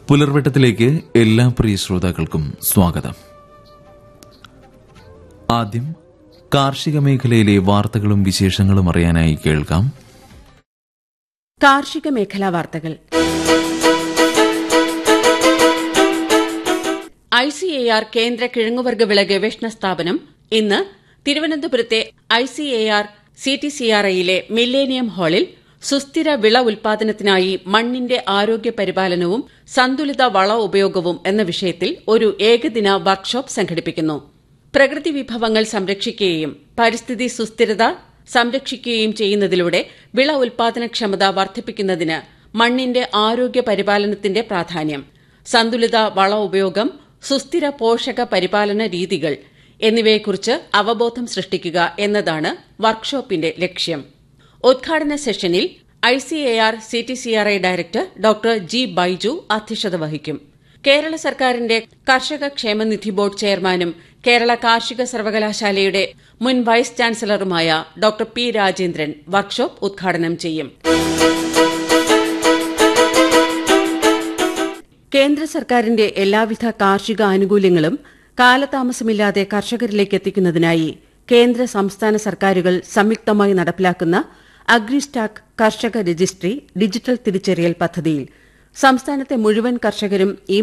പുലർവട്ടത്തിലേക്ക് എല്ലാ പ്രിയ ശ്രോതാക്കൾക്കും സ്വാഗതം ആദ്യം കാർഷിക മേഖലയിലെ വാർത്തകളും വിശേഷങ്ങളും അറിയാനായി കേൾക്കാം കാർഷിക മേഖലാ വാർത്തകൾ ഐ സി എ ആർ കേന്ദ്ര കിഴങ്ങുവർഗ വിള ഗവേഷണ സ്ഥാപനം ഇന്ന് തിരുവനന്തപുരത്തെ I C A R C T C R ഐയിലെ മില്ലേനിയം ഹാളിൽ സുസ്ഥിര വിള ഉൽപാദനത്തിനായി മണ്ണിന്റെ ആരോഗ്യ പരിപാലനവും സന്തുലിത വള ഉപയോഗവും എന്ന വിഷയത്തിൽ ഒരു ഏകദിന വർക്ക്ഷോപ്പ് സംഘടിപ്പിക്കുന്നു പ്രകൃതി വിഭവങ്ങൾ സംരക്ഷിക്കുകയും പരിസ്ഥിതി സുസ്ഥിരത സംരക്ഷിക്കുകയും ചെയ്യുന്നതിലൂടെ വിള ഉൽപാദനക്ഷമത വർദ്ധിപ്പിക്കുന്നതിന് മണ്ണിന്റെ ആരോഗ്യ പരിപാലനത്തിന്റെ പ്രാധാന്യം സന്തുലിത വള ഉപയോഗം സുസ്ഥിര പോഷക പരിപാലന രീതികൾ എന്നിവയെക്കുറിച്ച് അവബോധം സൃഷ്ടിക്കുക എന്നതാണ് വർക്ക്ഷോപ്പിന്റെ ലക്ഷ്യം ഉദ്ഘാടന സെഷനിൽ I C A R C T C R I director doctor G Baiju അധ്യക്ഷത വഹിക്കും കേരള സർക്കാരിന്റെ കർഷക ക്ഷേമനിധി ബോർഡ് ചെയർമാനും കേരള കാർഷിക സർവകലാശാലയുടെ മുൻ വൈസ് ചാൻസലറുമായ ഡോക്ടർ പി രാജേന്ദ്രൻ വർക്ക്ഷോപ്പ് ഉദ്ഘാടനം ചെയ്യും കേന്ദ്ര സർക്കാരിന്റെ എല്ലാവിധ കാർഷിക ആനുകൂല്യങ്ങളും കാലതാമസമില്ലാതെ കർഷകരിലേക്ക് എത്തിക്കുന്നതിനായി കേന്ദ്ര സംസ്ഥാന സർക്കാരുകൾ സംയുക്തമായി നടപ്പിലാക്കുന്ന അഗ്രിസ്റ്റാക്ക് കർഷക രജിസ്ട്രി ഡിജിറ്റൽ തിരിച്ചറിയൽ പദ്ധതിയിൽ സംസ്ഥാനത്തെ മുഴുവൻ കർഷകരും ഈ